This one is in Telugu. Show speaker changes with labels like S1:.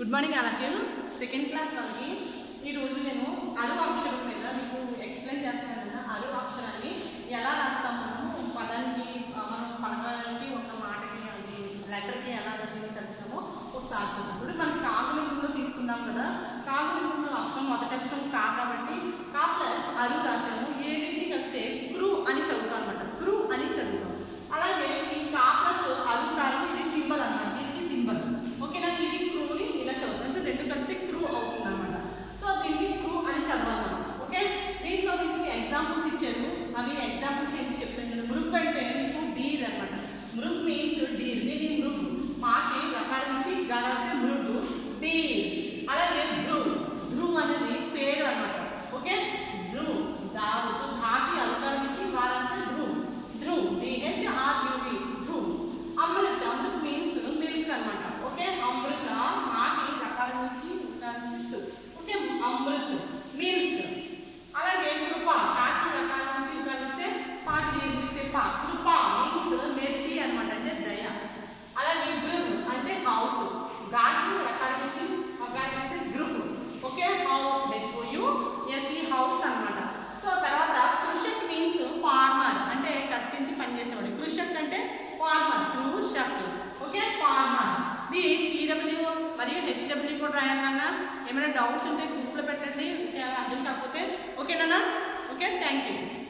S1: గుడ్ మార్నింగ్ అలాగే సెకండ్ క్లాస్ వాళ్ళకి ఈరోజు నేను అరు అక్షరం మీద మీకు ఎక్స్ప్లెయిన్ చేస్తాను కదా అరు అక్షరాన్ని ఎలా రాస్తాం మనము పదానికి ఆ, మనం పలకాలకి ఒక మాటకి అది లెటర్కి ఎలా రాస్తామో తెలుస్తామో ఒకసారి చూద్దాం. ఇప్పుడు మనం కాకులింగులో తీసుకున్నాం కదా కాకులింగులో అక్షరం మొదటి అక్షరం కా కాబట్టి కా ప్లస్ అరు రాసాము ఏడింటి కలిపితే క్రూ అని చదువుతాం అనమాట క్రూ అని చదువుతాం అలాగే ఈ కా ప్లస్ అరు కాలం ఇది సింబల్ అన్నమాట ఇది సింబల్ ఓకేనా ఇది క్రూని ఇలా చదువుతాం అంటే రెండు కలిపితే క్రూ అవుతుంది అనమాట సో దీన్ని క్రూ అని చదవాలి మనం ఓకే దీంట్లో మీకు ఎగ్జాంపుల్స్ ఇచ్చారు అవి ఎగ్జాంపుల్స్ ఏంటి చెప్తాను నేను మృగ్ అంటే మీకు డీర్ అనమాట మృగ్ మీన్స్ డీర్ దీని మృగ్ మాకి రకాల నుంచి గడాస్తే మృగ్ డీర్ అలాగే ధ్రువ్ ధ్రువ్ అనేది పేరు అనమాట ఓకే ధ్రువ్ దావు ధాకి అలుకాల నుంచి వారాస్తే ధ్రువ్ ధ్రువ్ డిహెచ్ ఆర్ యూవి ధ్రువ్ అమృత అమృత్ మీన్స్ మిల్క్ అనమాట ఓకే అమృత మాకి రకాల నుంచి ఉదాహరణిస్తూ ఓకే అమృత్ మిల్క్ అలాగే కృప కాకి రకాల నుంచి కలిస్తే పాకి నిర్మిస్తే పా కృప మీన్స్ మెర్సీ అనమాట అంటే దయ అలాగే గృహ్ అంటే హౌస్ గాకి రకాల నుంచి కలిస్తే గృహ్ okay house H O U S E house అన్నమాట సో తర్వాత కృషక్ మీన్స్ ఫార్మర్ అంటే కష్టించి పనిచేసేవాడు కృషక్ అంటే ఫార్మర్ కృషక్ ఓకే ఫార్మర్ ది సిడబ్ల్యూ మరియు హెచ్డబ్ల్యూ కూడా రాయాలన్నా ఏమైనా డౌట్స్ ఉంటే గ్రూప్లో పెట్టండి అర్థం కాకపోతే ఓకేనా ఓకే థ్యాంక్ యూ